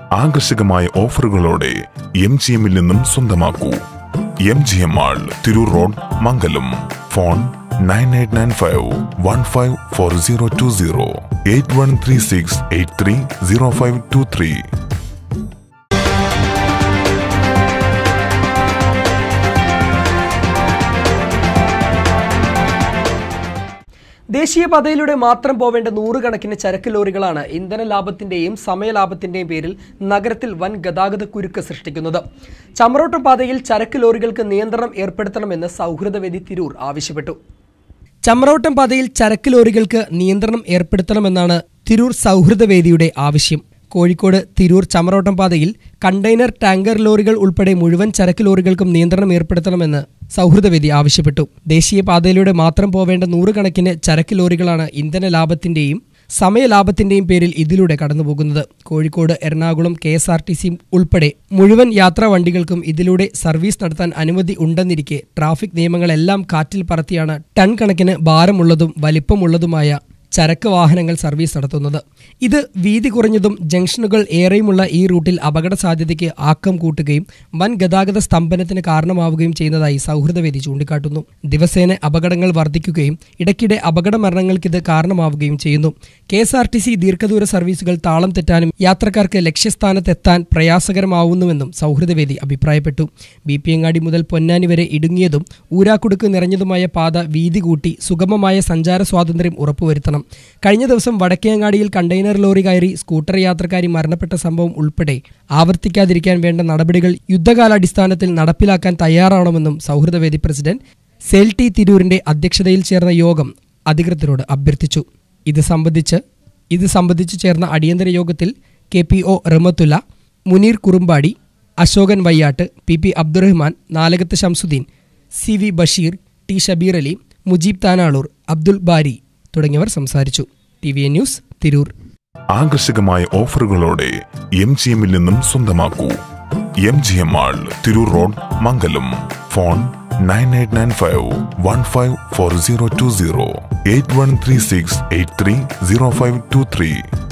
ആകർഷകമായ ഓഫറുകളോടെ M G എമ്മിൽ നിന്നും സ്വന്തമാക്കൂ M G M mall Tirur road Mangalam phone nine eight nine five one five four zero two zero eight one three six eight three zero five two three ദേശീയപാതയിലൂടെ മാത്രം പോവേണ്ട നൂറുകണക്കിന് ചരക്ക് ലോറികളാണ് ഇന്ധന ലാഭത്തിന്റെയും സമയലാഭത്തിന്റെയും പേരിൽ നഗരത്തിൽ വൻ ഗതാഗത കുരുക്ക് സൃഷ്ടിക്കുന്നത് ചമ്രോട്ടം പാതയിൽ ചരക്ക് ലോറികൾക്ക് നിയന്ത്രണം ഏർപ്പെടുത്തണമെന്ന് സൗഹൃദവേദി തിരൂർ ആവശ്യപ്പെട്ടു ചമ്രോട്ടം പാതയിൽ ചരക്ക് ലോറികൾക്ക് നിയന്ത്രണം ഏർപ്പെടുത്തണമെന്നാണ് തിരൂർ സൗഹൃദവേദിയുടെ ആവശ്യം കോഴിക്കോട് തിരൂർ ചമ്രോട്ടം പാതയിൽ കണ്ടെയ്നർ ടാങ്കർ ലോറികൾ ഉൾപ്പെടെ മുഴുവൻ ചരക്ക് ലോറികൾക്കും നിയന്ത്രണം ഏർപ്പെടുത്തണമെന്ന് സൗഹൃദവേദി ആവശ്യപ്പെട്ടു ദേശീയപാതയിലൂടെ മാത്രം പോവേണ്ട നൂറുകണക്കിന് ചരക്ക് ലോറികളാണ് ഇന്ധന ലാഭത്തിന്റെയും സമയലാഭത്തിന്റെയും പേരിൽ ഇതിലൂടെ കടന്നുപോകുന്നത് Kozhikode Ernakulam K S R T C ഉൾപ്പെടെ മുഴുവൻ യാത്രാ വണ്ടികൾക്കും ഇതിലൂടെ സർവീസ് നടത്താൻ അനുമതി ഉണ്ടെന്നിരിക്കെ ട്രാഫിക് നിയമങ്ങളെല്ലാം കാറ്റിൽ പറത്തിയാണ് ടൺ കണക്കിന് ഭാരമുള്ളതും വലിപ്പമുള്ളതുമായ ചരക്ക് വാഹനങ്ങൾ സർവീസ് നടത്തുന്നത് ഇത് വീതി കുറഞ്ഞതും ജംഗ്ഷനുകൾ ഏറെയുമുള്ള ഈ റൂട്ടിൽ അപകട സാധ്യതയ്ക്ക് ആക്കം കൂട്ടുകയും വൻ ഗതാഗത സ്തംഭനത്തിന് കാരണമാവുകയും ചെയ്യുന്നതായി സൗഹൃദവേദി ചൂണ്ടിക്കാട്ടുന്നു ദിവസേന അപകടങ്ങൾ വർദ്ധിക്കുകയും ഇടയ്ക്കിടെ അപകട മരണങ്ങൾക്കിത് കാരണമാവുകയും ചെയ്യുന്നു K S R T C ദീർഘദൂര സർവീസുകൾ താളം തെറ്റാനും യാത്രക്കാർക്ക് ലക്ഷ്യസ്ഥാനത്തെത്താൻ പ്രയാസകരമാവുന്നുവെന്നും സൗഹൃദവേദി അഭിപ്രായപ്പെട്ടു ബി പി എങ്ങാടി മുതൽ പൊന്നാനി വരെ ഇടുങ്ങിയതും ഊരാക്കുടുക്ക് നിറഞ്ഞതുമായ പാത വീതി കൂട്ടി സുഗമമായ സഞ്ചാര സ്വാതന്ത്ര്യം ഉറപ്പുവരുത്തണം കഴിഞ്ഞ ദിവസം വടക്കേങ്ങാടിയിൽ കണ്ടെയ്നർ ലോറി കയറി സ്കൂട്ടർ യാത്രക്കാരി മരണപ്പെട്ട സംഭവം ഉൾപ്പെടെ ആവർത്തിക്കാതിരിക്കാൻ വേണ്ട നടപടികൾ യുദ്ധകാലാടിസ്ഥാനത്തിൽ നടപ്പിലാക്കാൻ തയ്യാറാവണമെന്നും സൗഹൃദവേദി പ്രസിഡന്റ് സെൽ ടി തിരൂരിന്റെ അധ്യക്ഷതയിൽ ചേർന്ന യോഗം അധികൃതരോട് അഭ്യർത്ഥിച്ചു ഇത് സംബന്ധിച്ച് ഇത് സംബന്ധിച്ച് ചേർന്ന അടിയന്തര യോഗത്തിൽ K P O Rahmathulla Muneer Kurumbadi Ashokan Vayyatt P P Abdurahman Nalakath Shamsuddeen C V Basheer T Shabeer Ali Mujeeb Tanalur Abdul Bari തുടങ്ങിയവർ സംസാരിച്ചു T V N news Tirur ആകർഷകമായ ഓഫറുകളോടെ എം ജി എമ്മിൽ നിന്നും സ്വന്തമാക്കൂ M G M mall Tirur road Mangalam phone nine eight nine five one five four zero two zero eight one three six eight three zero five two three